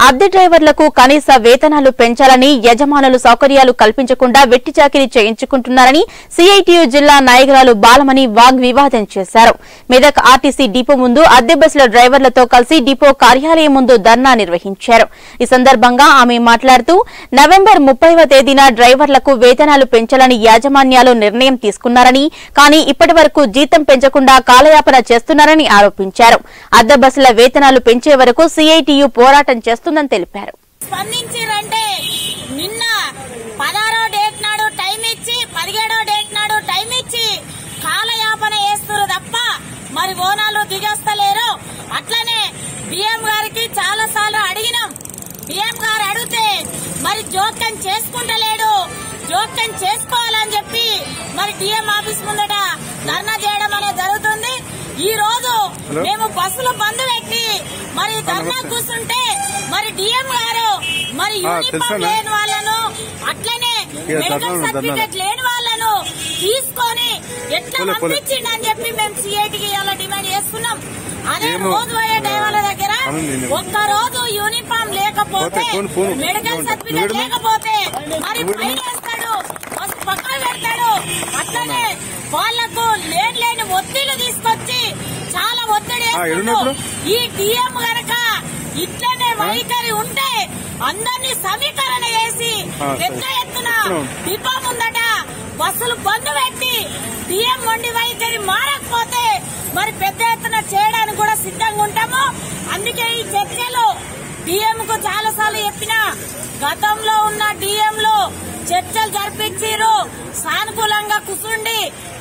అద్దె డ్రైవర్లకు కనీస వేతనాలు పెంచాలని యజమానులు సౌకర్యాలు కల్పించకుండా వెట్టి చాకిరీ చేయించుకుంటున్నారని సిఐటియు జిల్లా నాయకురాలు బాలమణి వాగ్వివాదం చేశారు మెదక్ ఆర్టీసీ డిపో ముందు అద్దె బస్సుల డ్రైవర్లతో కలిసి డిపో కార్యాలయం ముందు ధర్నా నిర్వహించారు ఈ సందర్భంగా ఆమె మాట్లాడుతూ నవంబర్ ముప్పైవ తేదీన డ్రైవర్లకు వేతనాలు పెంచాలని యాజమాన్యాలు నిర్ణయం తీసుకున్నారని కానీ ఇప్పటి వరకు జీతం పెంచకుండా కాలయాపన చేస్తున్నారని ఆరోపించారు అద్దె బస్సుల వేతనాలు పెంచే వరకు సిఐటియు పోరాటం చేస్తుందని తెలిపారు స్పందించిరంటే నిన్న పదహారో డేట్ నాడు టైం ఇచ్చి పదిహేడో డేట్ నాడు టైం ఇచ్చి కాలయాపన చేస్తున్నారు తప్ప మరి బోనాలు దిగేస్తలేరు అట్లనే బిఎం గారికి చాలా సార్లు అడిగినాం బిఎం గారు అడిగితే మరి జోక్యం చేసుకుంటలేడు జోక్యం చేసుకోవాలని చెప్పి మరి డిఎం ఆఫీస్ ముందట ధర్నా చేయడం అనేది జరుగుతుంది ఈ రోజు మేము బస్సులు బంద్ పెట్టి మరి ధర్నా కూర్చుంటే మరి డిఎం గారు మరి ఆ, యూనిఫామ్ తెలుసన్నా? లేని వాళ్ళను అట్లనే ఇక మెడికల్ ధర్నాలు, సర్టిఫికేట్ లేని వాళ్ళను తీసుకొని ఎట్లా పోలే, పోలే. పంపించిండని చెప్పి మేము సిఐటికి ఇలా డిమాండ్ చేస్తున్నాం అదే ఏమో. రోజు పోయే డ్రైవర్ల దగ్గర అవును, నేను- ఒక్క రోజు యూనిఫామ్ లేకపోతే పోతే, phone, phone. Medical phone. Certificate నువ్వు లేకపోతే మరి నువ్వు ఫైన్ వేస్తాడు బస్సు పక్కన పెడతాడు అట్లనే వాళ్లకు లేని లేని ఒత్తిళ్లు తీసుకొచ్చి చాలా ఒత్తిడి ఆ, వేస్తుండు. ఎడున్నప్పుడు? ఈ డిఎం గనక ఇట్లనే వైఖరి ఉంటే అందరినీ సమీకరణ చేసి ఆ, సరే. పెద్ద ఎత్తున ఇస్తున్నాం. డిపో ముందట బస్సులు బంద్ పెట్టి డిఎం మొండి వైఖరి మారకపోతే మరి పెద్ద ఎత్తున చేయడానికి కూడా సిద్ధంగా ఉంటాము అందుకే ఈ చర్చలు డిఎం కు చాలా సార్లు చెప్పిన గతంలో ఉన్న డిఎం లో చర్చలు జరిపించారు సానుకూలంగా కూర్చుండి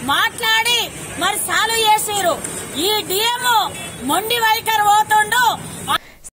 మాట్లాడి మరి సాల్వ్ చేసిరు ఈ డిఎం మొండి వైఖరి పోతుండు